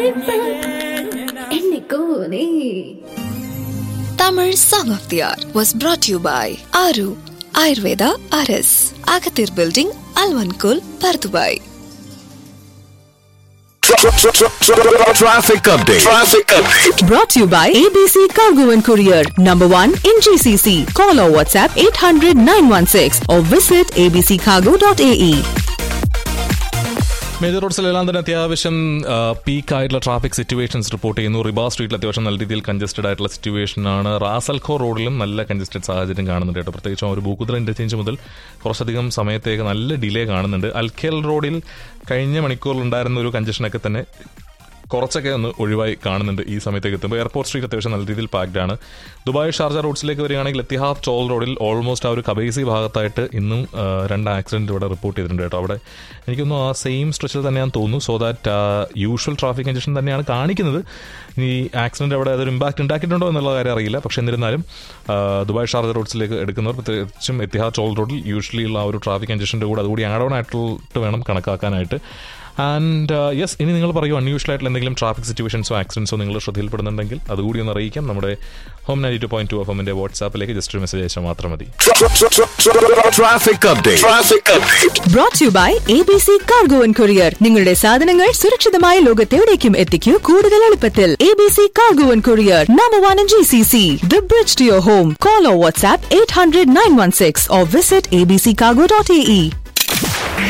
என்னைக்கோனே Tamil Song of the Hour was brought to you by Aru Ayurveda RS, Agathir Building, Alvankul, Pardubai. Traffic update. Traffic update. Brought to you by ABC Cargo and Courier, number one in GCC. Call or WhatsApp 800 916 or visit abccargo.ae. Major റോഡ്സിലെല്ലാം തന്നെ അത്യാവശ്യം peak ആയിട്ടുള്ള traffic situations report ചെയ്യുന്നു റിബാ സ്ട്രീറ്റിൽ അത്യാവശ്യം നല്ല രീതിയിൽ congested ആയിട്ടുള്ള സിറ്റുവേഷൻ ആണ് റാസൽഖോ റോഡിലും നല്ല കൺജസ്റ്റഡ് സാഹചര്യം കാണുന്നുണ്ട് കേട്ടോ പ്രത്യേകിച്ചും ആ ഒരു ബൂക്കുദ്ര ഇന്റർചേഞ്ച് മുതൽ കുറച്ചധികം സമയത്തേക്ക് നല്ല ഡിലേ കാണുന്നുണ്ട് അൽഖേൽ റോഡിൽ കഴിഞ്ഞ മണിക്കൂറിൽ ഉണ്ടായിരുന്ന ഒരു കൺജഷനൊക്കെ തന്നെ കുറച്ചൊക്കെ ഒന്ന് ഒഴിവായി കാണുന്നുണ്ട് ഈ സമയത്തേക്ക് എത്തുമ്പോൾ എയർപോർട്ട് സ്ട്രീറ്റ് അത്യാവശ്യം നല്ല രീതിയിൽ പാക്ഡ് ആണ് ദുബായ് ഷാർജ റോഡ്സിലേക്ക് വരികയാണെങ്കിൽ എത്തിഹാദ് ടോൾ റോഡിൽ ഓൾമോസ്റ്റ് ആ ഒരു കബേസി ഭാഗത്തായിട്ട് ഇന്നും ആ, രണ്ട് ആക്സിഡന്റ് ഇവിടെ റിപ്പോർട്ട് ചെയ്തിട്ടുണ്ട് കേട്ടോ അവിടെ എനിക്കൊന്നും ആ സെയിം സ്ട്രെച്ചിൽ തന്നെയാണെന്ന് തോന്നുന്നു so that usual traffic congestion തന്നെയാണ് കാണിക്കുന്നത് ഈ ആക്സിഡന്റ് അവിടെ അതൊരു ഇമ്പാക്ട് ഉണ്ടാക്കിയിട്ടുണ്ടോ എന്നുള്ള കാര്യം അറിയില്ല പക്ഷേ എന്നിരുന്നാലും ആ, ദുബായ് ഷാർജ റോഡ്സിലേക്ക് എടുക്കുന്നവർ പ്രത്യേകിച്ചും എത്തിഹാദ് ടോൾ റോഡിൽ യൂഷ്വലി ഉള്ള ആ ഒരു ട്രാഫിക് കൺജഷൻ്റെ കൂടെ അതുകൂടി ആഡ് ഓൺ ആയിട്ട് വേണം കണക്കാക്കാനായിട്ട് ആൻഡ് യെസ് ഇനി നിങ്ങൾ പറയൂ അൺയൂഷ്വൽ ആയിട്ടുള്ള എന്തെങ്കിലും ട്രാഫിക് സിറ്റുവേഷൻസോ ആക്സിഡൻസോ നിങ്ങൾ ശ്രദ്ധയിൽപ്പെടുന്നുണ്ടെങ്കിൽ അതുകൂടി ഒന്ന് അറിയിക്കാം നമ്മുടെ home ninety two point two F എമ്മിന്റെ വാട്സാപ്പിലേക്ക് ജസ്റ്റ് ഒരു മെസ്സേജ് അയച്ചാൽ മാത്രം മതി Traffic update. Traffic update. Brought to you by ABC Cargo and Courier. നിങ്ങളുടെ സാധനങ്ങൾ സുരക്ഷിതമായ ലോകത്തെവിടേക്കും എത്തിക്കൂ കൂടുതൽ എളുപ്പത്തിൽ ABC Cargo and Courier, number one in GCC. The bridge to your home. Call or WhatsApp 800 916 or visit abccargo.ae.